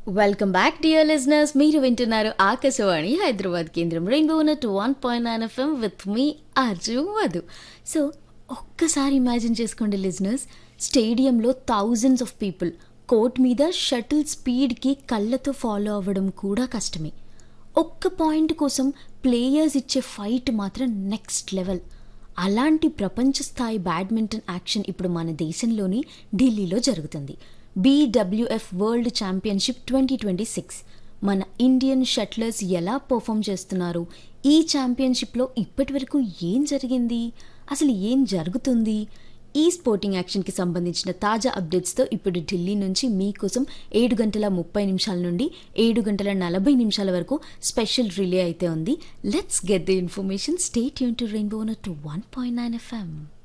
welcome back dear listeners మీరు వింటున్నారు ఆకాశవాణి హైదరాబాద్ కేంద్రం rainbow nought one point nine F M with me Arju Madhu so ఒక్కసారి imagine చేసుకోండి లిజనర్స్ స్టేడియంలో థౌజండ్స్ ఆఫ్ పీపుల్ కోర్ట్ మీద షటిల్ స్పీడ్కి కళ్ళతో ఫాలో అవ్వడం కూడా కష్టమే ఒక్క పాయింట్ కోసం ప్లేయర్స్ ఇచ్చే ఫైట్ మాత్రం నెక్స్ట్ లెవెల్ అలాంటి ప్రపంచ స్థాయి బ్యాడ్మింటన్ యాక్షన్ ఇప్పుడు మన దేశంలోని ఢిల్లీలో జరుగుతుంది B W F world championship twenty twenty six మన ఇండియన్ షట్లర్స్ ఎలా పర్ఫామ్ చేస్తున్నారు ఈ ఛాంపియన్షిప్లో ఇప్పటివరకు ఏం జరిగింది అసలు ఏం జరుగుతుంది ఈ స్పోర్టింగ్ యాక్షన్కి సంబంధించిన తాజా అప్డేట్స్తో ఇప్పుడు ఢిల్లీ నుంచి మీకోసం ఏడు గంటల ముప్పై నిమిషాల నుండి ఏడు గంటల నలభై నిమిషాల వరకు స్పెషల్ రిలే అయితే ఉంది let's get the information stay యూన్ to rainbow two one point nine FM